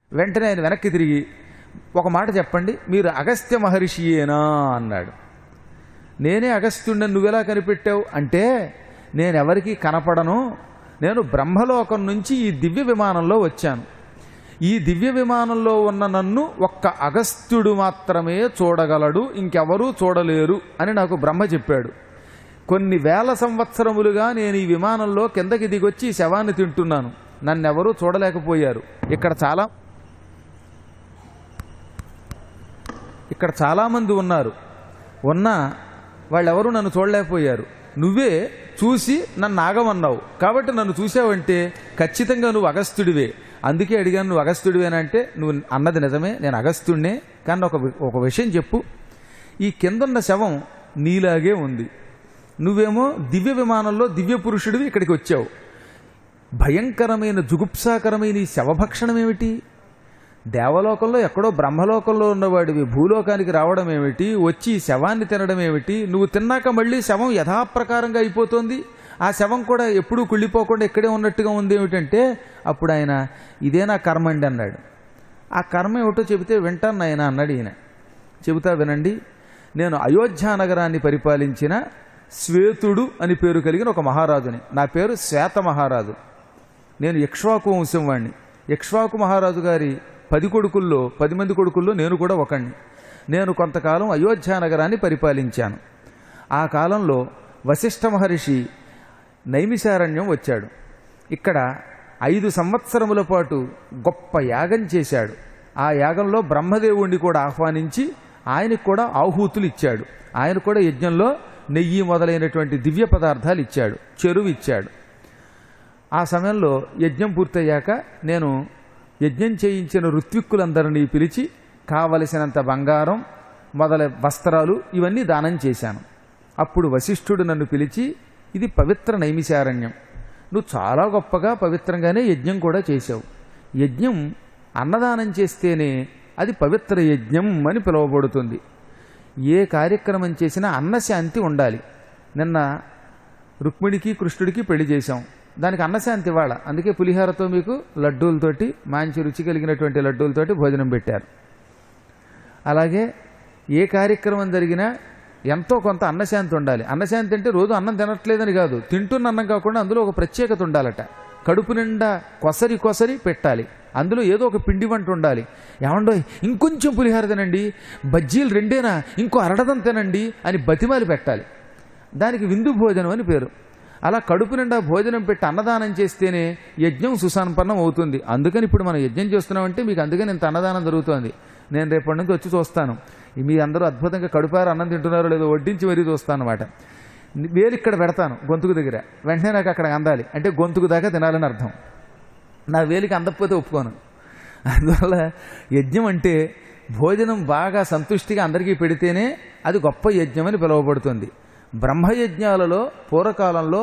వెంటనే ఆయన వెనక్కి తిరిగి ఒక మాట చెప్పండి మీరు అగస్త్య మహర్షియేనా అన్నాడు నేనే అగస్త్యుడిని నువ్వెలా కనిపెట్టావు అంటే నేను ఎవరికీ కనపడను నేను బ్రహ్మలోకం నుంచి ఈ దివ్య విమానంలో వచ్చాను ఈ దివ్య విమానంలో ఉన్న నన్ను ఒక్క అగస్త్యుడు మాత్రమే చూడగలడు ఇంకెవరూ చూడలేరు అని నాకు బ్రహ్మ చెప్పాడు కొన్ని వేల సంవత్సరములుగా నేను ఈ విమానంలో కిందకి దిగొచ్చి ఈ శవాన్ని తింటున్నాను నన్నెవరూ చూడలేకపోయారు ఇక్కడ చాలా ఇక్కడ చాలామంది ఉన్నారు ఉన్నా వాళ్ళెవరూ నన్ను చూడలేకపోయారు నువ్వే చూసి నన్ను ఆగమన్నావు కాబట్టి నన్ను చూసావంటే ఖచ్చితంగా నువ్వు అగస్త్యుడివే అందుకే అడిగాను నువ్వు అగస్త్యుడివేనంటే నువ్వు అన్నది నిజమే నేను అగస్త్యుడినే కానీ ఒక వి- ఒక విషయం చెప్పు ఈ కిందున్న శవం నీలాగే ఉంది నువ్వేమో దివ్య విమానంలో దివ్య పురుషుడివి ఇక్కడికి వచ్చావు భయంకరమైన జుగుప్సాకరమైన ఈ శవభక్షణం ఏమిటి దేవలోకంలో ఎక్కడో బ్రహ్మలోకంలో ఉన్నవాడివి భూలోకానికి రావడం ఏమిటి వచ్చి ఈ శవాన్ని తినడం ఏమిటి నువ్వు తిన్నాక మళ్ళీ శవం యథాప్రకారంగా అయిపోతుంది ఆ శవం కూడా ఎప్పుడూ కుళ్ళిపోకుండా ఇక్కడే ఉన్నట్టుగా ఉంది ఏమిటంటే అప్పుడు ఆయన ఇదే నా కర్మ అండి అన్నాడు ఆ కర్మ ఏమిటో చెబితే వింటాను ఆయన అన్నాడు ఈయన చెబుతా వినండి నేను అయోధ్య నగరాన్ని పరిపాలించిన శ్వేతుడు అని పేరు కలిగిన ఒక మహారాజుని నా పేరు శ్వేత మహారాజు నేను ఇక్ష్వాకు వంశం వాణ్ణి ఇక్ష్వాకు మహారాజు గారి పది కొడుకుల్లో పది మంది కొడుకుల్లో నేను కూడా ఒకణ్ణి నేను కొంతకాలం అయోధ్య నగరాన్ని పరిపాలించాను ఆ కాలంలో వశిష్ఠ మహర్షి నైమిశారణ్యం వచ్చాడు ఇక్కడ ఐదు సంవత్సరముల పాటు గొప్ప యాగం చేశాడు ఆ యాగంలో బ్రహ్మదేవుణ్ణి కూడా ఆహ్వానించి ఆయనకు కూడా ఆహూతులు ఇచ్చాడు ఆయన కూడా యజ్ఞంలో నెయ్యి మొదలైనటువంటి దివ్య పదార్థాలు ఇచ్చాడు చెరువు ఇచ్చాడు ఆ సమయంలో యజ్ఞం పూర్తయ్యాక నేను యజ్ఞం చేయించిన ఋత్విక్కులందరినీ పిలిచి కావలసినంత బంగారం మొదల వస్త్రాలు ఇవన్నీ దానం చేశాను అప్పుడు వశిష్ఠుడు నన్ను పిలిచి ఇది పవిత్ర నైమిశారణ్యం నువ్వు చాలా గొప్పగా పవిత్రంగానే యజ్ఞం కూడా చేశావు యజ్ఞం అన్నదానం చేస్తేనే అది పవిత్ర యజ్ఞం అని పిలువబడుతుంది ఏ కార్యక్రమం చేసినా అన్నశాంతి ఉండాలి నిన్న రుక్మిణికి కృష్ణుడికి పెళ్లి చేశాం దానికి అన్నశాంతి ఇవాళ అందుకే పులిహారతో మీకు లడ్డూలతోటి మంచి రుచి కలిగినటువంటి లడ్డూలతోటి భోజనం పెట్టారు అలాగే ఏ కార్యక్రమం జరిగినా ఎంతో కొంత అన్నశాంతి ఉండాలి అన్నశాంతి అంటే రోజు అన్నం తినట్లేదని కాదు తింటున్న అన్నం కాకుండా అందులో ఒక ప్రత్యేకత ఉండాలట కడుపు నిండా కొసరి కొసరి పెట్టాలి అందులో ఏదో ఒక పిండి వంట ఉండాలి ఏమండో ఇంకొంచెం పులిహార తినండి బజ్జీలు రెండేనా ఇంకో అరడదం తినండి అని బతిమాలి పెట్టాలి దానికి విందు భోజనం అని పేరు అలా కడుపు నిండా భోజనం పెట్టి అన్నదానం చేస్తేనే యజ్ఞం సుసంపన్నం అవుతుంది అందుకని ఇప్పుడు మనం యజ్ఞం చేస్తున్నామంటే మీకు అందుకని ఇంత అన్నదానం జరుగుతోంది నేను రేపటి నుంచి వచ్చి చూస్తాను మీ అందరూ అద్భుతంగా కడుపారు అన్నం తింటున్నారో లేదో వడ్డించి మరీ చూస్తాను అనమాట వేలు ఇక్కడ పెడతాను గొంతుకు దగ్గర వెంటనే నాకు అక్కడ అందాలి అంటే గొంతుకు దాకా తినాలని అర్థం నా వేలికి అందకపోతే ఒప్పుకోను అందువల్ల యజ్ఞం అంటే భోజనం బాగా సంతుష్టిగా అందరికీ పెడితేనే అది గొప్ప యజ్ఞం అని పిలువబడుతుంది బ్రహ్మయజ్ఞాలలో పూర్వకాలంలో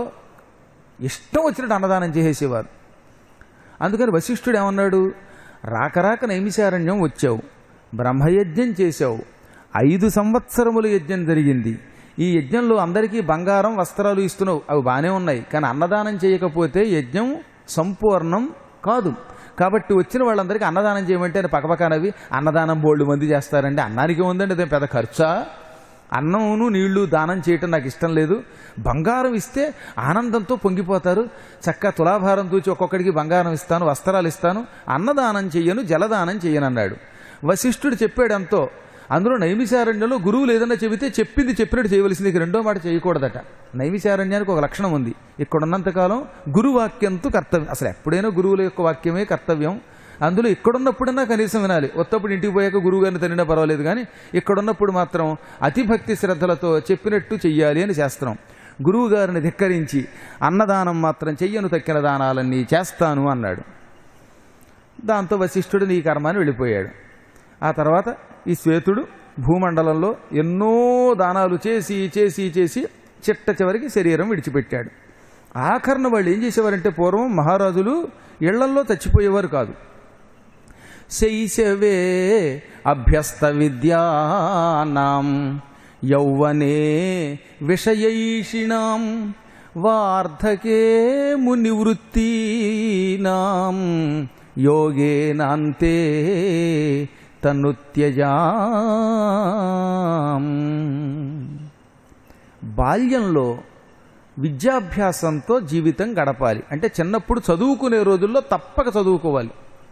ఇష్టం వచ్చినట్టు అన్నదానం చేసేసేవారు అందుకని వశిష్ఠుడు ఏమన్నాడు రాకరాక నైమిశారణ్యం వచ్చావు బ్రహ్మయజ్ఞం చేశావు ఐదు సంవత్సరములు యజ్ఞం జరిగింది ఈ యజ్ఞంలో అందరికీ బంగారం వస్త్రాలు ఇస్తున్నావు అవి బాగానే ఉన్నాయి కానీ అన్నదానం చేయకపోతే యజ్ఞం సంపూర్ణం కాదు కాబట్టి వచ్చిన వాళ్ళందరికీ అన్నదానం చేయమంటే ఆయన పక్కపక్కనవి అన్నదానం బోల్డ్ మంది చేస్తారండి అన్నానికి ఉందండి అదే పెద్ద ఖర్చా అన్నమును నీళ్లు దానం చేయటం నాకు ఇష్టం లేదు బంగారం ఇస్తే ఆనందంతో పొంగిపోతారు చక్క తులాభారం తూచి ఒక్కొక్కడికి బంగారం ఇస్తాను వస్త్రాలు ఇస్తాను అన్నదానం చెయ్యను జలదానం చెయ్యను అన్నాడు వశిష్ఠుడు చెప్పాడు ఎంతో అందులో నైమిశారణ్యంలో గురువులు ఏదన్నా చెబితే చెప్పింది చెప్పినట్టు చేయవలసింది ఇక రెండో మాట చేయకూడదట నైమిశారణ్యానికి ఒక లక్షణం ఉంది ఇక్కడ ఉన్నంతకాలం గురువాక్యంతో కర్తవ్యం అసలు ఎప్పుడైనా గురువుల యొక్క వాక్యమే కర్తవ్యం అందులో ఇక్కడున్నప్పుడన్నా కనీసం వినాలి ఒత్తప్పుడు ఇంటికి పోయాక గురువు గారిని తినినా పర్వాలేదు కానీ ఇక్కడున్నప్పుడు మాత్రం అతి భక్తి శ్రద్ధలతో చెప్పినట్టు చెయ్యాలి అని శాస్త్రం గురువు గారిని ధిక్కరించి అన్నదానం మాత్రం చెయ్యను తక్కిన దానాలన్నీ చేస్తాను అన్నాడు దాంతో వశిష్ఠుడు నీ కర్మాన్ని వెళ్ళిపోయాడు ఆ తర్వాత ఈ శ్వేతుడు భూమండలంలో ఎన్నో దానాలు చేసి చేసి చేసి చిట్ట చివరికి శరీరం విడిచిపెట్టాడు ఆఖరణ వాళ్ళు ఏం చేసేవారంటే పూర్వం మహారాజులు ఇళ్లల్లో చచ్చిపోయేవారు కాదు శైశవే అభ్యస్త విద్యానాం యౌవనే విషయైషిణాం వార్ధకే మునివృత్తీనాం యోగేనాంతే తను బాల్యంలో విద్యాభ్యాసంతో జీవితం గడపాలి అంటే చిన్నప్పుడు చదువుకునే రోజుల్లో తప్పక చదువుకోవాలి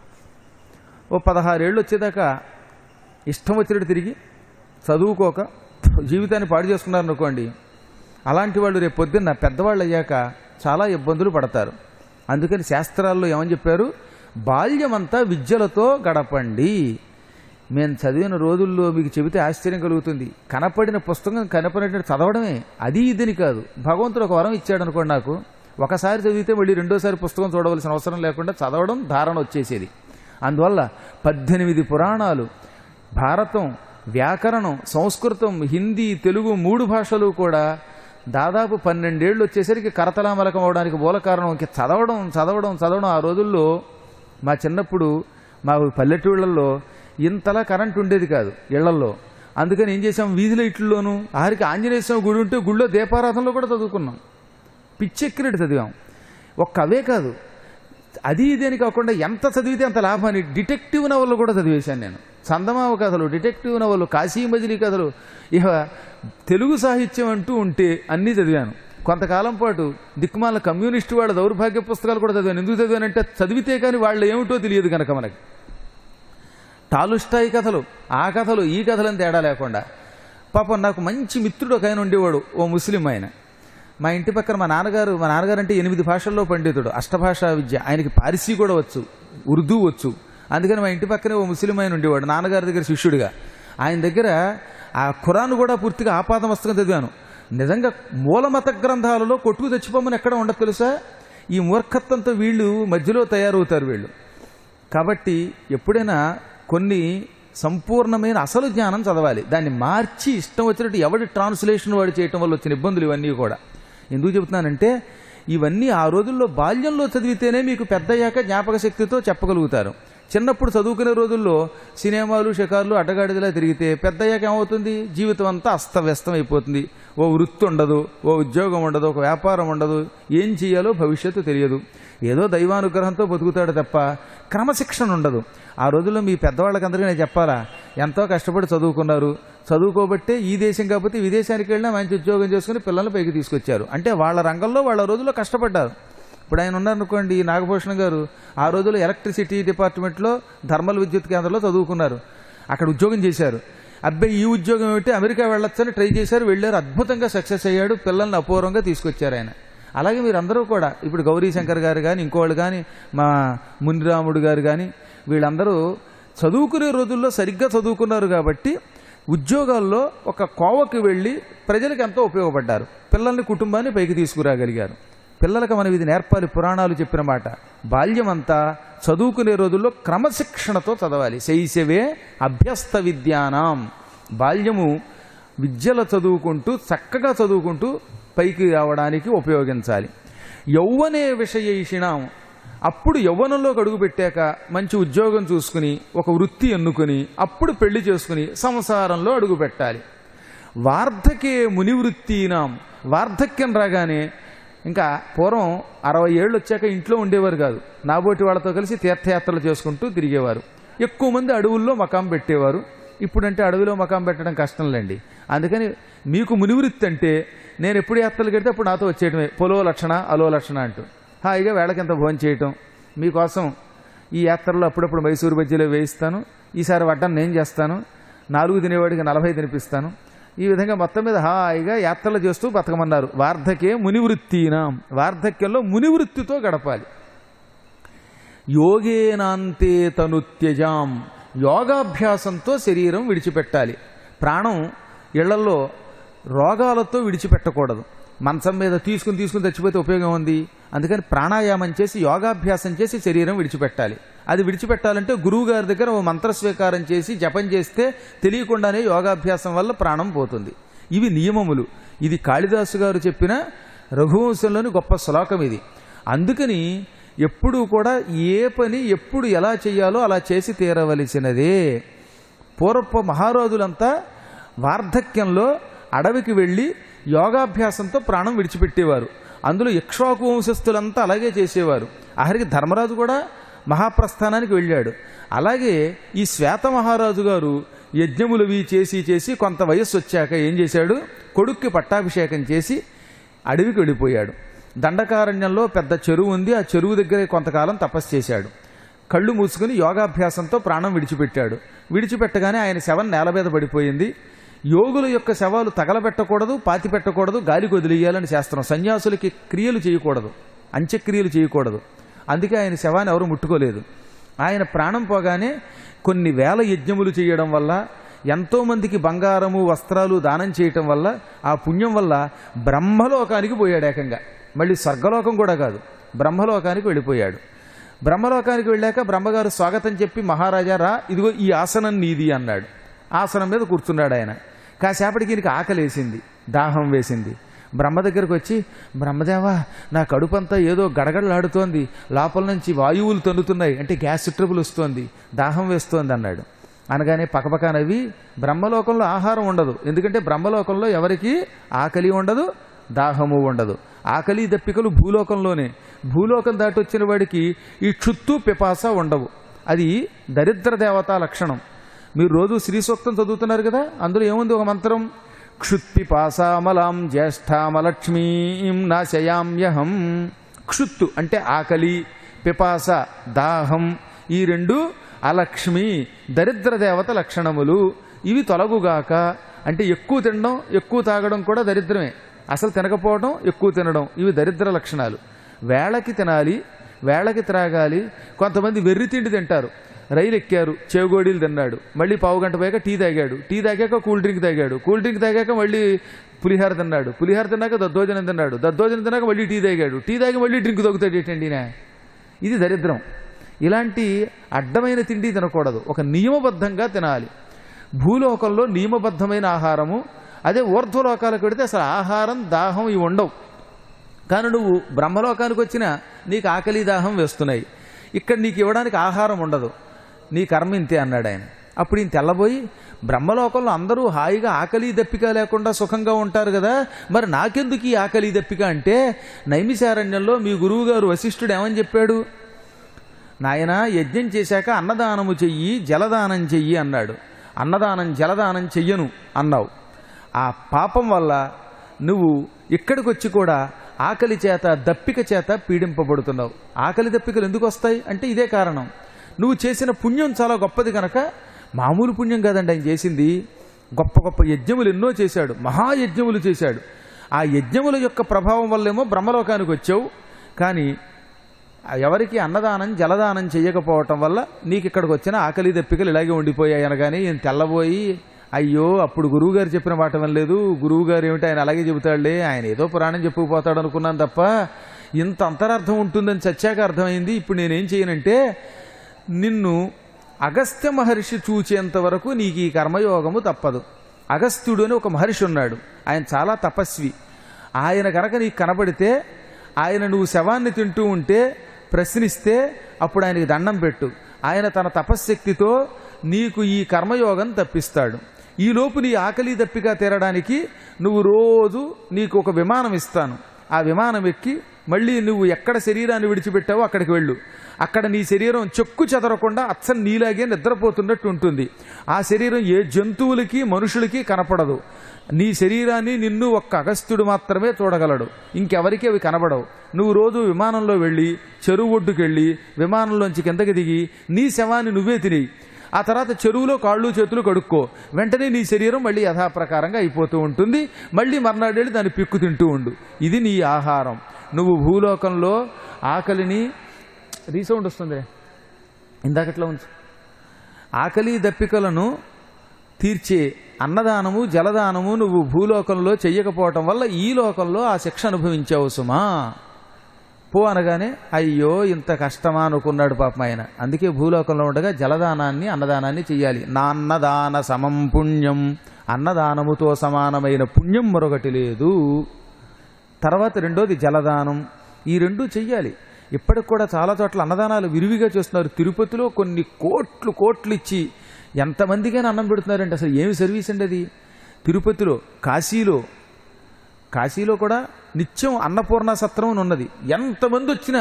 ఓ పదహారేళ్ళు వచ్చేదాకా ఇష్టం వచ్చినట్టు తిరిగి చదువుకోక జీవితాన్ని పాడు చేసుకున్నారనుకోండి అలాంటి వాళ్ళు రేపు పొద్దున్న పెద్దవాళ్ళు అయ్యాక చాలా ఇబ్బందులు పడతారు అందుకని శాస్త్రాల్లో ఏమని చెప్పారు బాల్యమంతా విద్యలతో గడపండి మేము చదివిన రోజుల్లో మీకు చెబితే ఆశ్చర్యం కలుగుతుంది కనపడిన పుస్తకం కనపడినట్టు చదవడమే అది ఇదని కాదు భగవంతుడు ఒక వరం ఇచ్చాడు అనుకోండి నాకు ఒకసారి చదివితే మళ్ళీ రెండోసారి పుస్తకం చూడవలసిన అవసరం లేకుండా చదవడం ధారణ వచ్చేసేది అందువల్ల పద్దెనిమిది పురాణాలు భారతం వ్యాకరణం సంస్కృతం హిందీ తెలుగు మూడు భాషలు కూడా దాదాపు పన్నెండేళ్ళు వచ్చేసరికి కరతలామలకం అవడానికి మూల కారణం ఇంక చదవడం చదవడం చదవడం ఆ రోజుల్లో మా చిన్నప్పుడు మా పల్లెటూళ్ళల్లో ఇంతలా కరెంట్ ఉండేది కాదు ఇళ్లల్లో అందుకని ఏం చేసాం వీధి లైట్లలోనూ ఆరికి ఆంజనేయ స్వామి గుడి ఉంటే గుడిలో దీపారాధనలో కూడా చదువుకున్నాం పిచ్చెక్కినట్టు చదివాం ఒక్క అవే కాదు అది ఇదేని కాకుండా ఎంత చదివితే అంత లాభాన్ని డిటెక్టివ్ నవలు కూడా చదివేశాను నేను చందమామ కథలు డిటెక్టివ్ నవలు కాశీ మజిలీ కథలు ఇక తెలుగు సాహిత్యం అంటూ ఉంటే అన్నీ చదివాను కొంతకాలం పాటు దిక్కుమాల కమ్యూనిస్టు వాళ్ళ దౌర్భాగ్య పుస్తకాలు కూడా చదివాను ఎందుకు చదివానంటే చదివితే కానీ వాళ్ళు ఏమిటో తెలియదు కనుక మనకి టాలుస్టాయి కథలు ఆ కథలు ఈ కథలని తేడా లేకుండా పాపం నాకు మంచి మిత్రుడు ఒక ఆయన ఉండేవాడు ఓ ముస్లిం ఆయన మా ఇంటి పక్కన మా నాన్నగారు మా నాన్నగారు అంటే ఎనిమిది భాషల్లో పండితుడు అష్టభాషా విద్య ఆయనకి పారిసీ కూడా వచ్చు ఉర్దూ వచ్చు అందుకని మా ఇంటి పక్కనే ఓ ముస్లిం ఆయన ఉండేవాడు నాన్నగారి దగ్గర శిష్యుడిగా ఆయన దగ్గర ఆ ఖురాన్ కూడా పూర్తిగా ఆపాదమస్తకం చదివాను నిజంగా మూలమత గ్రంథాలలో కొట్టుకు తెచ్చిపోమని ఎక్కడ ఉండదు తెలుసా ఈ మూర్ఖత్వంతో వీళ్ళు మధ్యలో తయారవుతారు వీళ్ళు కాబట్టి ఎప్పుడైనా కొన్ని సంపూర్ణమైన అసలు జ్ఞానం చదవాలి దాన్ని మార్చి ఇష్టం వచ్చినట్టు ఎవడి ట్రాన్స్లేషన్ వాడు చేయటం వల్ల వచ్చిన ఇబ్బందులు ఇవన్నీ కూడా ఎందుకు చెబుతున్నానంటే ఇవన్నీ ఆ రోజుల్లో బాల్యంలో చదివితేనే మీకు పెద్దయ్యాక జ్ఞాపక శక్తితో చెప్పగలుగుతారు చిన్నప్పుడు చదువుకునే రోజుల్లో సినిమాలు షికార్లు అడ్డగాడిదలా తిరిగితే పెద్దయ్యాక ఏమవుతుంది జీవితం అంతా అస్తవ్యస్తం అయిపోతుంది ఓ వృత్తి ఉండదు ఓ ఉద్యోగం ఉండదు ఒక వ్యాపారం ఉండదు ఏం చేయాలో భవిష్యత్తు తెలియదు ఏదో దైవానుగ్రహంతో బతుకుతాడు తప్ప క్రమశిక్షణ ఉండదు ఆ రోజుల్లో మీ పెద్దవాళ్ళకందరికీ నేను చెప్పాలా ఎంతో కష్టపడి చదువుకున్నారు చదువుకోబట్టే ఈ దేశం కాకపోతే విదేశానికి వెళ్ళినా మంచి ఉద్యోగం చేసుకుని పిల్లల్ని పైకి తీసుకొచ్చారు అంటే వాళ్ళ రంగంలో వాళ్ళ రోజుల్లో కష్టపడ్డారు ఇప్పుడు ఆయన ఉన్నారనుకోండి నాగభూషణ్ గారు ఆ రోజుల్లో ఎలక్ట్రిసిటీ డిపార్ట్మెంట్లో థర్మల్ విద్యుత్ కేంద్రంలో చదువుకున్నారు అక్కడ ఉద్యోగం చేశారు అబ్బాయి ఈ ఉద్యోగం ఏమిటి అమెరికా వెళ్ళొచ్చని ట్రై చేశారు వెళ్ళారు అద్భుతంగా సక్సెస్ అయ్యాడు పిల్లల్ని అపూర్వంగా తీసుకొచ్చారు ఆయన అలాగే మీరందరూ కూడా ఇప్పుడు గౌరీ శంకర్ గారు కానీ ఇంకోళ్ళు కానీ మా మునిరాముడు గారు కానీ వీళ్ళందరూ చదువుకునే రోజుల్లో సరిగ్గా చదువుకున్నారు కాబట్టి ఉద్యోగాల్లో ఒక కోవకి వెళ్ళి ప్రజలకు ఎంతో ఉపయోగపడ్డారు పిల్లల్ని కుటుంబాన్ని పైకి తీసుకురాగలిగారు పిల్లలకు మనం ఇది నేర్పాలి పురాణాలు చెప్పిన మాట బాల్యమంతా చదువుకునే రోజుల్లో క్రమశిక్షణతో చదవాలి శైశవే అభ్యస్త విద్యానాం బాల్యము విద్యలు చదువుకుంటూ చక్కగా చదువుకుంటూ పైకి రావడానికి ఉపయోగించాలి యౌవనే విషయేషిణాం అప్పుడు యవ్వనంలోకి అడుగు పెట్టాక మంచి ఉద్యోగం చూసుకుని ఒక వృత్తి ఎన్నుకుని అప్పుడు పెళ్లి చేసుకుని సంసారంలో అడుగు పెట్టాలి వార్ధకే మునివృత్తీనాం వార్ధక్యం రాగానే ఇంకా పూర్వం అరవై ఏళ్ళు వచ్చాక ఇంట్లో ఉండేవారు కాదు నాబోటి వాళ్ళతో కలిసి తీర్థయాత్రలు చేసుకుంటూ తిరిగేవారు ఎక్కువ మంది అడవుల్లో మకాం పెట్టేవారు ఇప్పుడంటే అడవిలో మకాం పెట్టడం కష్టంలేండి అందుకని మీకు మునివృత్తి అంటే నేను ఎప్పుడు యాత్రలు కడితే అప్పుడు నాతో వచ్చేయటమే పొలో లక్షణ అలో లక్షణ అంటూ హాయిగా వేళకింత భోజనం చేయటం మీకోసం ఈ యాత్రలో అప్పుడప్పుడు మైసూరు బజ్జీలో వేయిస్తాను ఈసారి వడ్డం నేను చేస్తాను నాలుగు తినేవాడికి నలభై తినిపిస్తాను ఈ విధంగా మొత్తం మీద హాయిగా యాత్రలు చేస్తూ బతకమన్నారు వార్ధకే మునివృత్తినాం వార్ధక్యంలో మునివృత్తితో గడపాలి యోగేనాంతే తను త్యజాం యోగాభ్యాసంతో శరీరం విడిచిపెట్టాలి ప్రాణం ఇళ్లలో రోగాలతో విడిచిపెట్టకూడదు మంచం మీద తీసుకుని తీసుకుని చచ్చిపోతే ఉపయోగం ఉంది అందుకని ప్రాణాయామం చేసి యోగాభ్యాసం చేసి శరీరం విడిచిపెట్టాలి అది విడిచిపెట్టాలంటే గురువు గారి దగ్గర ఓ మంత్రస్వీకారం చేసి జపం చేస్తే తెలియకుండానే యోగాభ్యాసం వల్ల ప్రాణం పోతుంది ఇవి నియమములు ఇది కాళిదాసు గారు చెప్పిన రఘువంశంలోని గొప్ప శ్లోకం ఇది అందుకని ఎప్పుడూ కూడా ఏ పని ఎప్పుడు ఎలా చేయాలో అలా చేసి తీరవలసినదే పూర్వపు మహారాజులంతా వార్ధక్యంలో అడవికి వెళ్ళి యోగాభ్యాసంతో ప్రాణం విడిచిపెట్టేవారు అందులో ఇక్ష్వాకు వంశస్థులంతా అలాగే చేసేవారు ఆఖరికి ధర్మరాజు కూడా మహాప్రస్థానానికి వెళ్ళాడు అలాగే ఈ శ్వేత మహారాజు గారు యజ్ఞములవి చేసి చేసి కొంత వయస్సు వచ్చాక ఏం చేశాడు కొడుక్కి పట్టాభిషేకం చేసి అడవికి వెళ్ళిపోయాడు దండకారణ్యంలో పెద్ద చెరువు ఉంది ఆ చెరువు దగ్గర కొంతకాలం తపస్సు చేశాడు కళ్ళు మూసుకుని యోగాభ్యాసంతో ప్రాణం విడిచిపెట్టాడు విడిచిపెట్టగానే ఆయన శవం నేల మీద పడిపోయింది యోగుల యొక్క శవాలు తగలబెట్టకూడదు పాతి పెట్టకూడదు గాలికి వదిలేయాలని శాస్త్రం సన్యాసులకి క్రియలు చేయకూడదు అంత్యక్రియలు చేయకూడదు అందుకే ఆయన శవాన్ని ఎవరు ముట్టుకోలేదు ఆయన ప్రాణం పోగానే కొన్ని వేల యజ్ఞములు చేయడం వల్ల ఎంతో మందికి బంగారము వస్త్రాలు దానం చేయటం వల్ల ఆ పుణ్యం వల్ల బ్రహ్మలోకానికి పోయాడు ఏకంగా మళ్ళీ స్వర్గలోకం కూడా కాదు బ్రహ్మలోకానికి వెళ్ళిపోయాడు బ్రహ్మలోకానికి వెళ్ళాక బ్రహ్మగారు స్వాగతం చెప్పి మహారాజా రా ఇదిగో ఈ ఆసనం నీది అన్నాడు ఆసనం మీద కూర్చున్నాడు ఆయన కాసేపటికి ఈయనకి ఆకలేసింది దాహం వేసింది బ్రహ్మ దగ్గరకు వచ్చి బ్రహ్మదేవా నా కడుపంతా ఏదో గడగడలాడుతోంది లోపల నుంచి వాయువులు తన్నుతున్నాయి అంటే గ్యాస్ ట్రబుల్ వస్తోంది దాహం వేస్తోంది అన్నాడు అనగానే పకపక నవ్వి బ్రహ్మలోకంలో ఆహారం ఉండదు ఎందుకంటే బ్రహ్మలోకంలో ఎవరికి ఆకలి ఉండదు దాహము ఉండదు ఆకలి దప్పికలు భూలోకంలోనే భూలోకం దాటి వచ్చిన వాడికి ఈ చుత్తు పిపాస ఉండవు అది దరిద్ర దేవతా లక్షణం మీరు రోజు శ్రీ సూక్తం చదువుతున్నారు కదా అందులో ఏముంది ఒక మంత్రం క్షుత్పిపాసామలాం జ్యేష్ఠామలక్ష్మీం నాశయామ్యహం క్షుత్తు అంటే ఆకలి పిపాస దాహం ఈ రెండు అలక్ష్మి దరిద్ర దేవత లక్షణములు ఇవి తొలగుగాక అంటే ఎక్కువ తినడం ఎక్కువ తాగడం కూడా దరిద్రమే అసలు తినకపోవడం ఎక్కువ తినడం ఇవి దరిద్ర లక్షణాలు వేళకి తినాలి వేళకి త్రాగాలి కొంతమంది వెర్రి తిండి తింటారు రైలు ఎక్కారు చేగోడీలు తిన్నాడు మళ్ళీ పావు గంట పోయాక టీ తాగాడు టీ తాగాక కూల్ డ్రింక్ తాగాడు కూల్ డ్రింక్ తాగాక మళ్ళీ పులిహార తిన్నాడు పులిహార తిన్నాక దద్దోజనం తిన్నాడు దద్దోజనం తిన్నాక మళ్ళీ టీ తాగాడు టీ తాగి మళ్ళీ డ్రింక్ తొక్కుతాడు ఏంటండి ఈయన? ఇది దరిద్రం ఇలాంటి అడ్డమైన తిండి తినకూడదు ఒక నియమబద్ధంగా తినాలి భూలోకంలో నియమబద్ధమైన ఆహారము అదే ఊర్ధ్వలోకాలకు వెడితే అసలు ఆహారం దాహం ఇవి ఉండవు కానీ నువ్వు బ్రహ్మలోకానికి వచ్చినా నీకు ఆకలి దాహం వేస్తున్నాయి ఇక్కడ నీకు ఇవ్వడానికి ఆహారం ఉండదు నీ కర్మ ఇంతే అన్నాడు ఆయన అప్పుడు ఈయన తెల్లబోయి బ్రహ్మలోకంలో అందరూ హాయిగా ఆకలి దప్పిక లేకుండా సుఖంగా ఉంటారు కదా మరి నాకెందుకు ఈ ఆకలి దప్పిక అంటే నైమిశారణ్యంలో మీ గురువుగారు వశిష్ఠుడు ఏమని చెప్పాడు నాయన యజ్ఞం చేశాక అన్నదానము చెయ్యి జలదానం చెయ్యి అన్నాడు అన్నదానం జలదానం చెయ్యను అన్నావు ఆ పాపం వల్ల నువ్వు ఇక్కడికి వచ్చి కూడా ఆకలి చేత దప్పిక చేత పీడింపబడుతున్నావు ఆకలి దప్పికలు ఎందుకు వస్తాయి అంటే ఇదే కారణం నువ్వు చేసిన పుణ్యం చాలా గొప్పది కనుక మామూలు పుణ్యం కాదండి ఆయన చేసింది గొప్ప గొప్ప యజ్ఞములు ఎన్నో చేశాడు మహాయజ్ఞములు చేశాడు ఆ యజ్ఞముల యొక్క ప్రభావం వల్లేమో బ్రహ్మలోకానికి వచ్చావు కానీ ఎవరికి అన్నదానం జలదానం చేయకపోవటం వల్ల నీకు ఇక్కడికి వచ్చిన ఆకలి దప్పికలు ఇలాగే ఉండిపోయాయి అనగానే ఈయన తెల్లబోయి అయ్యో అప్పుడు గురువుగారు చెప్పిన మాట వినలేదు గురువుగారు ఏమిటి ఆయన అలాగే చెబుతాడులే ఆయన ఏదో పురాణం చెప్పుకుపోతాడు అనుకున్నాను తప్ప ఇంత అంతరార్థం ఉంటుందని చచ్చాక అర్థమైంది ఇప్పుడు నేనేం చేయనంటే నిన్ను అగస్త్య మహర్షి చూచేంత వరకు నీకు ఈ కర్మయోగము తప్పదు అగస్త్యుడు అని ఒక మహర్షి ఉన్నాడు ఆయన చాలా తపస్వి ఆయన కనుక నీకు కనబడితే ఆయన నువ్వు శవాన్ని తింటూ ఉంటే ప్రశ్నిస్తే అప్పుడు ఆయనకి దండం పెట్టు ఆయన తన తపశ్శక్తితో నీకు ఈ కర్మయోగం తప్పిస్తాడు ఈలోపు నీ ఆకలి దప్పిగా తీరడానికి నువ్వు రోజు నీకు ఒక విమానం ఇస్తాను ఆ విమానం ఎక్కి మళ్ళీ నువ్వు ఎక్కడ శరీరాన్ని విడిచిపెట్టావో అక్కడికి వెళ్ళు అక్కడ నీ శరీరం చెక్కు చెదరకుండా అచ్చం నీలాగే నిద్రపోతున్నట్టు ఉంటుంది ఆ శరీరం ఏ జంతువులకి మనుషులకి కనపడదు నీ శరీరాన్ని నిన్ను ఒక్క అగస్త్యుడు మాత్రమే చూడగలడు ఇంకెవరికి అవి కనబడవు నువ్వు రోజు విమానంలో వెళ్ళి చెరువు ఒడ్డుకు వెళ్ళి విమానంలోంచి కిందకి దిగి నీ శవాన్ని నువ్వే తినేయి ఆ తర్వాత చెరువులో కాళ్ళు చేతులు కడుక్కో వెంటనే నీ శరీరం మళ్ళీ యథాప్రకారంగా అయిపోతూ ఉంటుంది మళ్ళీ మర్నాడు వెళ్ళి దాన్ని పిక్కు తింటూ ఉండు ఇది నీ ఆహారం నువ్వు భూలోకంలో ఆకలిని రీసౌండ్ వస్తుంది ఇందాకట్లా ఉంచు ఆకలి దప్పికలను తీర్చే అన్నదానము జలదానము నువ్వు భూలోకంలో చెయ్యకపోవటం వల్ల ఈ లోకంలో ఆ శిక్ష అనుభవించావు సుమా పో అనగానే అయ్యో ఇంత కష్టమా అనుకున్నాడు పాపం ఆయన అందుకే భూలోకంలో ఉండగా జలదానాన్ని అన్నదానాన్ని చెయ్యాలి నా అన్నదాన సమం పుణ్యం అన్నదానముతో సమానమైన పుణ్యం మరొకటి లేదు తర్వాత రెండోది జలదానం ఈ రెండు చెయ్యాలి ఇప్పటికి కూడా చాలా చోట్ల అన్నదానాలు విరివిగా చేస్తున్నారు తిరుపతిలో కొన్ని కోట్లు కోట్లు ఇచ్చి ఎంతమందికైనా అన్నం పెడుతున్నారంటే అసలు ఏమి సర్వీస్ అండి అది తిరుపతిలో కాశీలో కాశీలో కూడా నిత్యం అన్నపూర్ణ సత్రం అని ఉన్నది ఎంతమంది వచ్చినా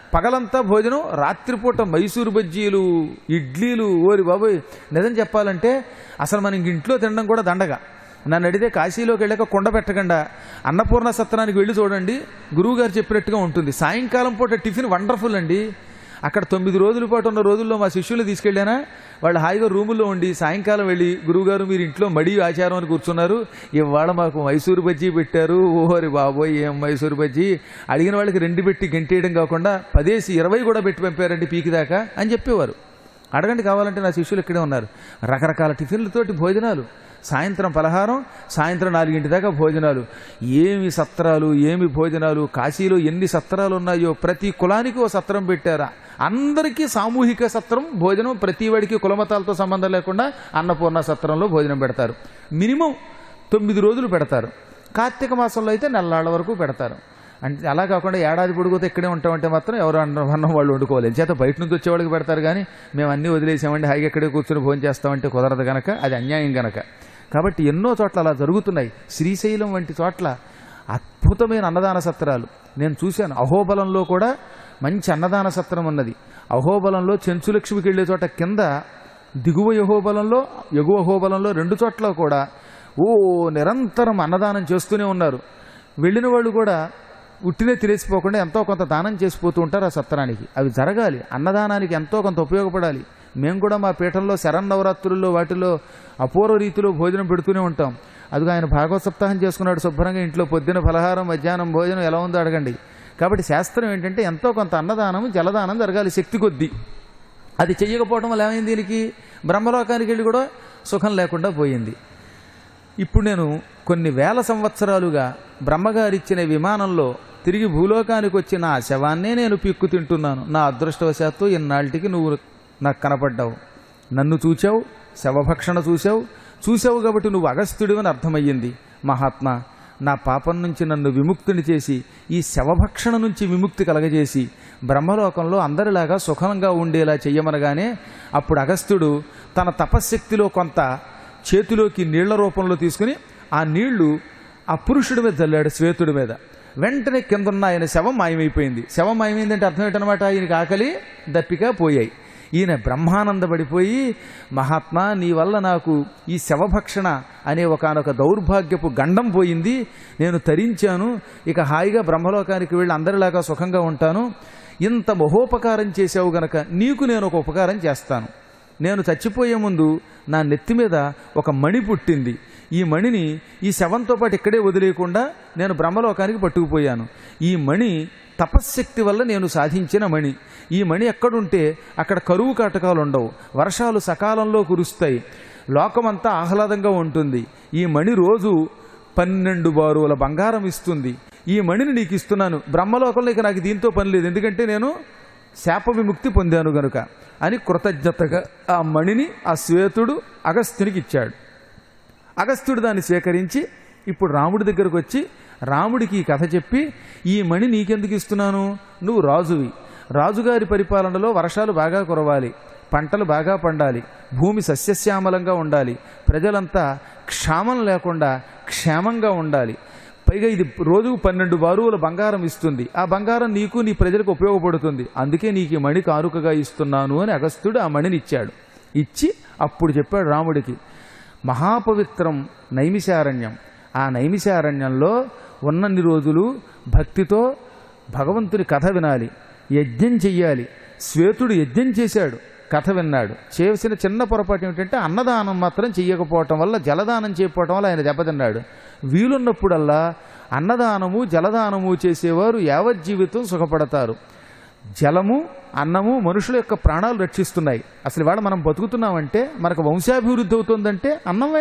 పగలంతా భోజనం రాత్రిపూట మైసూరు బజ్జీలు ఇడ్లీలు ఓరి బాబోయ్ నిజం చెప్పాలంటే అసలు మనం ఇంక ఇంట్లో తినడం కూడా దండగా నన్ను అడిగితే కాశీలోకి వెళ్ళాక కొండ పెట్టకుండా అన్నపూర్ణ సత్రానికి వెళ్ళి చూడండి గురువుగారు చెప్పినట్టుగా ఉంటుంది సాయంకాలం పూట టిఫిన్ వండర్ఫుల్ అండి అక్కడ తొమ్మిది రోజుల పాటు ఉన్న రోజుల్లో మా శిష్యులు తీసుకెళ్ళానా వాళ్ళు హాయిగా రూముల్లో ఉండి సాయంకాలం వెళ్ళి గురువుగారు మీరు ఇంట్లో మడి ఆచారం అని కూర్చున్నారు ఇవాళ మాకు మైసూరు బజ్జీ పెట్టారు ఓహరి బాబోయ్ ఏం మైసూరు బజ్జీ అడిగిన వాళ్ళకి రెండు పెట్టి గంటేయడం కాకుండా పదేసి ఇరవై కూడా పెట్టి పంపారండి పీకి దాకా అని చెప్పేవారు అడగండి కావాలంటే నా శిష్యులు ఇక్కడే ఉన్నారు రకరకాల టిఫిన్లతోటి భోజనాలు సాయంత్రం పలహారం సాయంత్రం నాలుగింటి దాకా భోజనాలు ఏమి సత్రాలు ఏమి భోజనాలు కాశీలో ఎన్ని సత్రాలు ఉన్నాయో ప్రతి కులానికి ఓ సత్రం పెట్టారా అందరికీ సామూహిక సత్రం భోజనం ప్రతి వాడికి కులమతాలతో సంబంధం లేకుండా అన్నపూర్ణ సత్రంలో భోజనం పెడతారు మినిమం తొమ్మిది రోజులు పెడతారు కార్తీక మాసంలో అయితే నెలనాళ్ళ వరకు పెడతారు అంటే అలా కాకుండా ఏడాది పొడుగుతో ఇక్కడే ఉంటామంటే మాత్రం ఎవరు అన్నం అన్నం వాళ్ళు వండుకోవాలి చేత బయట నుంచి వచ్చేవాళ్ళకి పెడతారు కానీ మేము అన్నీ వదిలేసామండి హాయిగా ఇక్కడే కూర్చొని భోజనం చేస్తామంటే కుదరదు గనక అది అన్యాయం గనక కాబట్టి ఎన్నో చోట్ల అలా జరుగుతున్నాయి శ్రీశైలం వంటి చోట్ల అద్భుతమైన అన్నదాన సత్రాలు నేను చూశాను అహోబలంలో కూడా మంచి అన్నదాన సత్రం ఉన్నది అహోబలంలో చెంచులక్ష్మికి వెళ్ళే చోట కింద దిగువ యహోబలంలో ఎగువ అహోబలంలో రెండు చోట్ల కూడా ఓ నిరంతరం అన్నదానం చేస్తూనే ఉన్నారు వెళ్ళిన వాళ్ళు కూడా ఉట్టినే తిరేసిపోకుండా ఎంతో కొంత దానం చేసిపోతూ ఉంటారు ఆ సత్రానికి అవి జరగాలి అన్నదానానికి ఎంతో కొంత ఉపయోగపడాలి మేము కూడా మా పీఠంలో శరన్నవరాత్రుల్లో వాటిలో అపూర్వ రీతిలో భోజనం పెడుతూనే ఉంటాం అదిగో ఆయన భాగవత సప్తాహం చేసుకున్నాడు శుభ్రంగా ఇంట్లో పొద్దున ఫలహారం మధ్యాహ్నం భోజనం ఎలా ఉందో అడగండి కాబట్టి శాస్త్రం ఏంటంటే ఎంతో కొంత అన్నదానం జలదానం జరగాలి శక్తి కొద్దీ అది చెయ్యకపోవడం వల్ల ఏమైంది దీనికి బ్రహ్మలోకానికి వెళ్ళి కూడా సుఖం లేకుండా పోయింది ఇప్పుడు నేను కొన్ని వేల సంవత్సరాలుగా బ్రహ్మగారిచ్చిన విమానంలో తిరిగి భూలోకానికి వచ్చిన ఆ శవాన్నే నేను పిక్కు తింటున్నాను నా అదృష్టవశాత్తు ఇన్నాళ్ళకి నువ్వు నాకు కనపడ్డావు నన్ను చూచావు శవభక్షణ చూశావు చూశావు కాబట్టి నువ్వు అగస్త్యుడివని అర్థమయ్యింది మహాత్మా నా పాపం నుంచి నన్ను విముక్తిని చేసి ఈ శవభక్షణ నుంచి విముక్తి కలగజేసి బ్రహ్మలోకంలో అందరిలాగా సుఖంగా ఉండేలా చెయ్యమనగానే అప్పుడు అగస్త్యుడు తన తపశ్శక్తిలో కొంత చేతిలోకి నీళ్ల రూపంలో తీసుకుని ఆ నీళ్లు ఆ పురుషుడి మీద చల్లాడు శ్వేతుడి మీద వెంటనే కిందన్న ఆయన శవం మాయమైపోయింది శవం మాయమైందంటే అర్థం ఏంటనమాట ఆయనకి ఆకలి దప్పిక పోయాయి ఈయన బ్రహ్మానందపడిపోయి మహాత్మా నీ వల్ల నాకు ఈ శవభక్షణ అనే ఒకనొక దౌర్భాగ్యపు గండం పోయింది నేను తరించాను ఇక హాయిగా బ్రహ్మలోకానికి వెళ్ళి అందరిలాగా సుఖంగా ఉంటాను ఇంత మహోపకారం చేశావు గనక నీకు నేను ఒక ఉపకారం చేస్తాను నేను చచ్చిపోయే ముందు నా నెత్తి మీద ఒక మణి పుట్టింది ఈ మణిని ఈ శవంతో పాటు ఇక్కడే వదిలేయకుండా నేను బ్రహ్మలోకానికి పట్టుకుపోయాను ఈ మణి తపశ్శక్తి వల్ల నేను సాధించిన మణి ఈ మణి ఎక్కడుంటే అక్కడ కరువు కాటకాలు ఉండవు వర్షాలు సకాలంలో కురుస్తాయి లోకమంతా ఆహ్లాదంగా ఉంటుంది ఈ మణి రోజు పన్నెండు బారువుల బంగారం ఇస్తుంది ఈ మణిని నీకు ఇస్తున్నాను బ్రహ్మలోకంలో ఇక నాకు దీంతో పని లేదు ఎందుకంటే నేను శాప విముక్తి పొందాను గనుక అని కృతజ్ఞతగా ఆ మణిని ఆ శ్వేతుడు అగస్త్యునికి ఇచ్చాడు అగస్త్యుడు దాన్ని స్వీకరించి ఇప్పుడు రాముడి దగ్గరకు వచ్చి రాముడికి ఈ కథ చెప్పి ఈ మణి నీకెందుకు ఇస్తున్నాను నువ్వు రాజువి రాజుగారి పరిపాలనలో వర్షాలు బాగా కురవాలి పంటలు బాగా పండాలి భూమి సస్యశ్యామలంగా ఉండాలి ప్రజలంతా క్షామం లేకుండా క్షేమంగా ఉండాలి పైగా ఇది రోజుకు పన్నెండు బారువుల బంగారం ఇస్తుంది ఆ బంగారం నీకు నీ ప్రజలకు ఉపయోగపడుతుంది అందుకే నీకు ఈ మణి కానుకగా ఇస్తున్నాను అని అగస్త్యుడు ఆ మణిని ఇచ్చాడు ఇచ్చి అప్పుడు చెప్పాడు రాముడికి మహాపవిత్రం నైమిషారణ్యం ఆ నైమిషారణ్యంలో ఉన్నన్ని రోజులు భక్తితో భగవంతుని కథ వినాలి యజ్ఞం చెయ్యాలి శ్వేతుడు యజ్ఞం చేశాడు కథ విన్నాడు చేసిన చిన్న పొరపాటు ఏమిటంటే అన్నదానం మాత్రం చెయ్యకపోవటం వల్ల జలదానం చేయకపోవటం వల్ల ఆయన దెబ్బతిన్నాడు వీలున్నప్పుడల్లా అన్నదానము జలదానము చేసేవారు యావజ్జీవితం సుఖపడతారు జలము అన్నము మనుషుల యొక్క ప్రాణాలు రక్షిస్తున్నాయి అసలు ఇవాళ మనం బతుకుతున్నామంటే మనకు వంశాభివృద్ధి అవుతుందంటే అన్నమే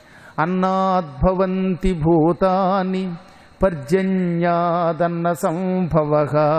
అన్నాద్భవంతి భూతాన్ని పర్జన్యాదన్న సంభవ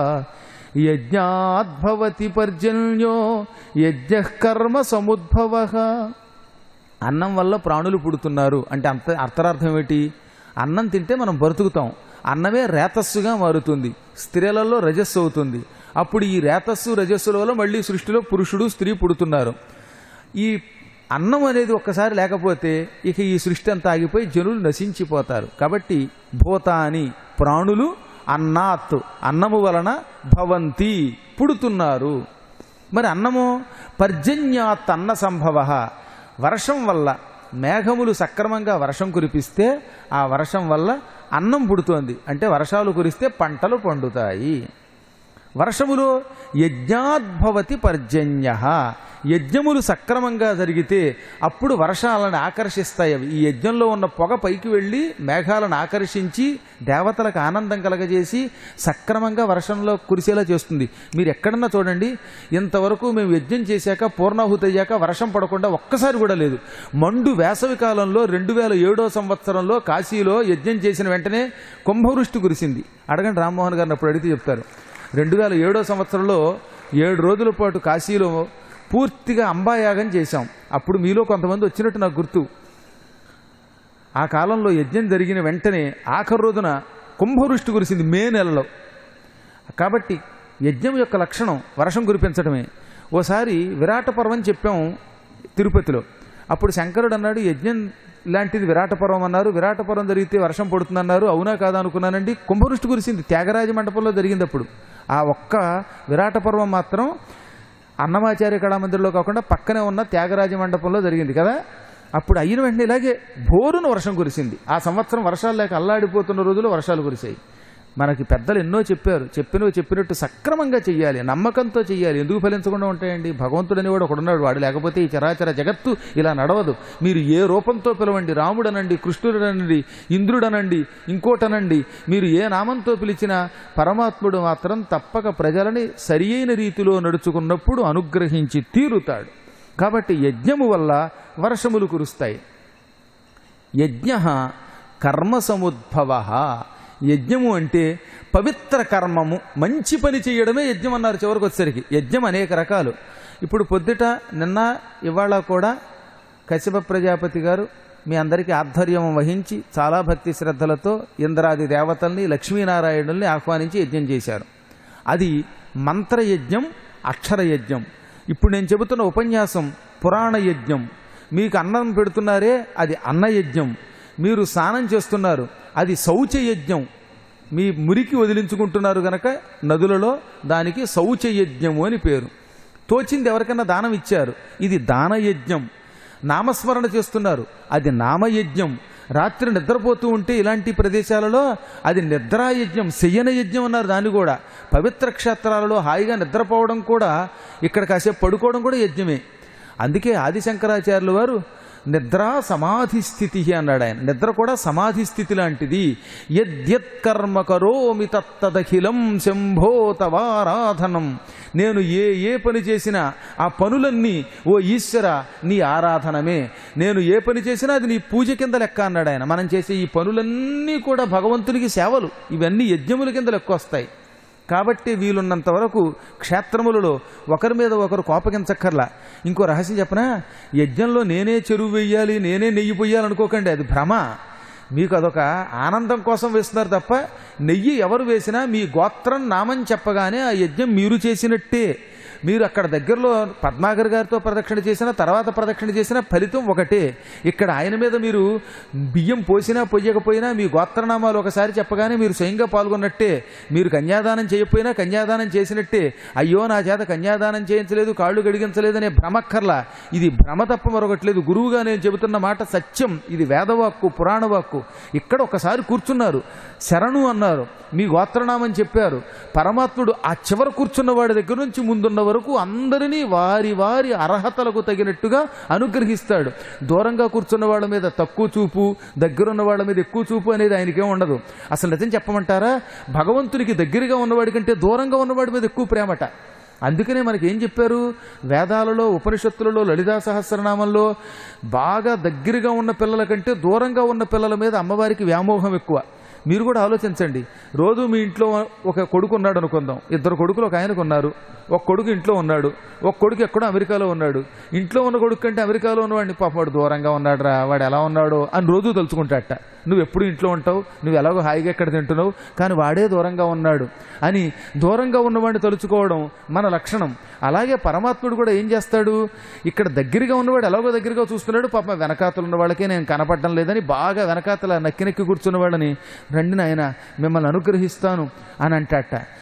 యజ్ఞాద్భవతి పర్జన్యో యజ్ఞ కర్మ సముద్భవ అన్నం వల్ల ప్రాణులు పుడుతున్నారు అంటే అంత అర్థరార్థం ఏమిటి అన్నం తింటే మనం బ్రతుకుతాం అన్నమే రేతస్సుగా మారుతుంది స్త్రీలలో రజస్సు అవుతుంది అప్పుడు ఈ రేతస్సు రజస్సుల వల్ల మళ్ళీ సృష్టిలో పురుషుడు స్త్రీ పుడుతున్నారు ఈ అన్నం అనేది ఒక్కసారి లేకపోతే ఇక ఈ సృష్టి అంతా ఆగిపోయి జనులు నశించిపోతారు కాబట్టి భూతాని ప్రాణులు అన్నాత్ అన్నము వలన భవంతి పుడుతున్నారు మరి అన్నము పర్జన్యాత్ అన్న సంభవ వర్షం వల్ల మేఘములు సక్రమంగా వర్షం కురిపిస్తే ఆ వర్షం వల్ల అన్నం పుడుతోంది అంటే వర్షాలు కురిస్తే పంటలు పండుతాయి వర్షములో యజ్ఞాద్భవతి పర్జన్య యజ్ఞములు సక్రమంగా జరిగితే అప్పుడు వర్షాలను ఆకర్షిస్తాయి అవి ఈ యజ్ఞంలో ఉన్న పొగ పైకి వెళ్ళి మేఘాలను ఆకర్షించి దేవతలకు ఆనందం కలగజేసి సక్రమంగా వర్షంలో కురిసేలా చేస్తుంది మీరు ఎక్కడన్నా చూడండి ఇంతవరకు మేము యజ్ఞం చేశాక పూర్ణాహుతి అయ్యాక వర్షం పడకుండా ఒక్కసారి కూడా లేదు మండు వేసవి కాలంలో రెండు వేల ఏడో సంవత్సరంలో కాశీలో యజ్ఞం చేసిన వెంటనే కుంభవృష్టి కురిసింది అడగండి రామ్మోహన్ గారిని అప్పుడు అడిగితే చెప్తారు రెండు వేల ఏడో సంవత్సరంలో ఏడు రోజుల పాటు కాశీలో పూర్తిగా అంబాయాగం చేశాం అప్పుడు మీలో కొంతమంది వచ్చినట్టు నాకు గుర్తు ఆ కాలంలో యజ్ఞం జరిగిన వెంటనే ఆఖరి రోజున కుంభవృష్టి కురిసింది మే నెలలో కాబట్టి యజ్ఞం యొక్క లక్షణం వర్షం కురిపించడమే ఓసారి విరాట పర్వం చెప్పాం తిరుపతిలో అప్పుడు శంకరుడు అన్నాడు యజ్ఞం లాంటిది విరాట పర్వం అన్నారు విరాట పర్వం జరిగితే వర్షం పడుతుందన్నారు అవునా కాదా అనుకున్నానండి కుంభవృష్టి కురిసింది త్యాగరాజ మండపంలో జరిగింది అప్పుడు ఆ ఒక్క విరాట పర్వం మాత్రం అన్నమాచార్య కళామందిర్లో కాకుండా పక్కనే ఉన్న త్యాగరాజ మండపంలో జరిగింది కదా అప్పుడు అయిన వెంటనే ఇలాగే భోరున వర్షం కురిసింది ఆ సంవత్సరం వర్షాలు లేక అల్లాడిపోతున్న రోజులు వర్షాలు కురిశాయి మనకి పెద్దలు ఎన్నో చెప్పారు చెప్పినవి చెప్పినట్టు సక్రమంగా చెయ్యాలి నమ్మకంతో చెయ్యాలి ఎందుకు ఫలించకుండా ఉంటాయండి భగవంతుడు అనేవాడు ఒకడున్నాడు వాడు లేకపోతే ఈ చరాచర జగత్తు ఇలా నడవదు మీరు ఏ రూపంతో పిలవండి రాముడనండి కృష్ణుడనండి ఇంద్రుడనండి ఇంకోటనండి మీరు ఏ నామంతో పిలిచినా పరమాత్ముడు మాత్రం తప్పక ప్రజలని సరి అయిన రీతిలో నడుచుకున్నప్పుడు అనుగ్రహించి తీరుతాడు కాబట్టి యజ్ఞము వల్ల వర్షములు కురుస్తాయి యజ్ఞ కర్మ సముద్భవ యజ్ఞము అంటే పవిత్ర కర్మము మంచి పని చేయడమే యజ్ఞం అన్నారు చివరికి వచ్చేసరికి యజ్ఞం అనేక రకాలు ఇప్పుడు పొద్దుట నిన్న ఇవాళ కూడా కశ్యప ప్రజాపతి గారు మీ అందరికీ ఆధ్వర్యం వహించి చాలా భక్తి శ్రద్ధలతో ఇంద్రాది దేవతల్ని లక్ష్మీనారాయణుల్ని ఆహ్వానించి యజ్ఞం చేశారు అది మంత్రయజ్ఞం అక్షర యజ్ఞం ఇప్పుడు నేను చెబుతున్న ఉపన్యాసం పురాణ యజ్ఞం మీకు అన్నం పెడుతున్నారే అది అన్నయజ్ఞం మీరు స్నానం చేస్తున్నారు అది శౌచ యజ్ఞం మీ మురికి వదిలించుకుంటున్నారు గనక నదులలో దానికి శౌచ యజ్ఞము అని పేరు తోచింది ఎవరికైనా దానం ఇచ్చారు ఇది దానయజ్ఞం నామస్మరణ చేస్తున్నారు అది నామయజ్ఞం రాత్రి నిద్రపోతూ ఉంటే ఇలాంటి ప్రదేశాలలో అది నిద్రాయజ్ఞం శయన యజ్ఞం అన్నారు దాన్ని కూడా పవిత్ర క్షేత్రాలలో హాయిగా నిద్రపోవడం కూడా ఇక్కడ కాసేపు పడుకోవడం కూడా యజ్ఞమే అందుకే ఆదిశంకరాచార్యుల వారు నిద్ర సమాధి స్థితి అన్నాడు ఆయన నిద్ర కూడా సమాధి స్థితి లాంటిది యద్యత్ కర్మ కరోమి తత్తదఖిలం శంభో తవారాధనం నేను ఏ ఏ పని చేసినా ఆ పనులన్నీ ఓ ఈశ్వర నీ ఆరాధనమే నేను ఏ పని చేసినా అది నీ పూజ కింద లెక్క అన్నాడు ఆయన మనం చేసే ఈ పనులన్నీ కూడా భగవంతునికి సేవలు ఇవన్నీ యజ్ఞముల కింద లెక్క వస్తాయి కాబట్టి వీలున్నంత వరకు క్షేత్రములలో ఒకరి మీద ఒకరు కోపగించక్కర్లా ఇంకో రహస్యం చెప్పనా యజ్ఞంలో నేనే చెరువు వెయ్యాలి నేనే నెయ్యి పొయ్యాలి అనుకోకండి అది భ్రమ మీకు అదొక ఆనందం కోసం వేస్తున్నారు తప్ప నెయ్యి ఎవరు వేసినా మీ గోత్రం నామం చెప్పగానే ఆ యజ్ఞం మీరు చేసినట్టే మీరు అక్కడ దగ్గరలో పద్మాగర్ గారితో ప్రదక్షిణ చేసిన తర్వాత ప్రదక్షిణ చేసిన ఫలితం ఒకటే ఇక్కడ ఆయన మీద మీరు బియ్యం పోసినా పొయ్యకపోయినా మీ గోత్రనామాలు ఒకసారి చెప్పగానే మీరు స్వయంగా పాల్గొన్నట్టే మీరు కన్యాదానం చేయకపోయినా కన్యాదానం చేసినట్టే అయ్యో నా చేత కన్యాదానం చేయించలేదు కాళ్ళు గడిగించలేదనే భ్రమక్కర్లా ఇది భ్రమ తప్ప మరొకట్లేదు గురువుగా నేను చెబుతున్న మాట సత్యం ఇది వేదవాక్కు పురాణవాక్కు ఇక్కడ ఒకసారి కూర్చున్నారు శరణు అన్నారు మీ గోత్రనామం చెప్పారు పరమాత్ముడు ఆ చివర కూర్చున్న వాడి దగ్గర నుంచి ముందున్న వరకు అందరినీ వారి వారి అర్హతలకు తగినట్టుగా అనుగ్రహిస్తాడు దూరంగా కూర్చున్న వాళ్ళ మీద తక్కువ చూపు దగ్గరున్న వాళ్ళ మీద ఎక్కువ చూపు అనేది ఆయనకేం ఉండదు అసలు నిజం చెప్పమంటారా భగవంతునికి దగ్గరగా ఉన్నవాడి కంటే దూరంగా ఉన్నవాడి మీద ఎక్కువ ప్రేమట అందుకనే మనకి ఏం చెప్పారు వేదాలలో ఉపనిషత్తులలో లలితా సహస్రనామంలో బాగా దగ్గరగా ఉన్న పిల్లల కంటే దూరంగా ఉన్న పిల్లల మీద అమ్మవారికి వ్యామోహం ఎక్కువ మీరు కూడా ఆలోచించండి రోజు మీ ఇంట్లో ఒక కొడుకు ఉన్నాడు అనుకుందాం ఇద్దరు కొడుకులు ఒక ఆయనకు ఉన్నారు ఒక కొడుకు ఇంట్లో ఉన్నాడు ఒక కొడుకు ఎక్కడో అమెరికాలో ఉన్నాడు ఇంట్లో ఉన్న కొడుకు కంటే అమెరికాలో ఉన్నవాడిని పాప వాడు దూరంగా ఉన్నాడు రా వాడు ఎలా ఉన్నాడో అని రోజు తలుచుకుంటాట నువ్వు ఎప్పుడు ఇంట్లో ఉంటావు నువ్వు ఎలాగో హాయిగా ఎక్కడ తింటున్నావు కానీ వాడే దూరంగా ఉన్నాడు అని దూరంగా ఉన్నవాడిని తలుచుకోవడం మన లక్షణం అలాగే పరమాత్ముడు కూడా ఏం చేస్తాడు ఇక్కడ దగ్గరగా ఉన్నవాడు ఎలాగో దగ్గరగా చూస్తున్నాడు పాప వెనకాతలు ఉన్న వాళ్ళకే నేను కనపడడం లేదని బాగా వెనకాతల నక్కి నక్కి కూర్చున్న వాళ్ళని రండి నాయన మిమ్మల్ని అనుగ్రహిస్తాను అని అంటాట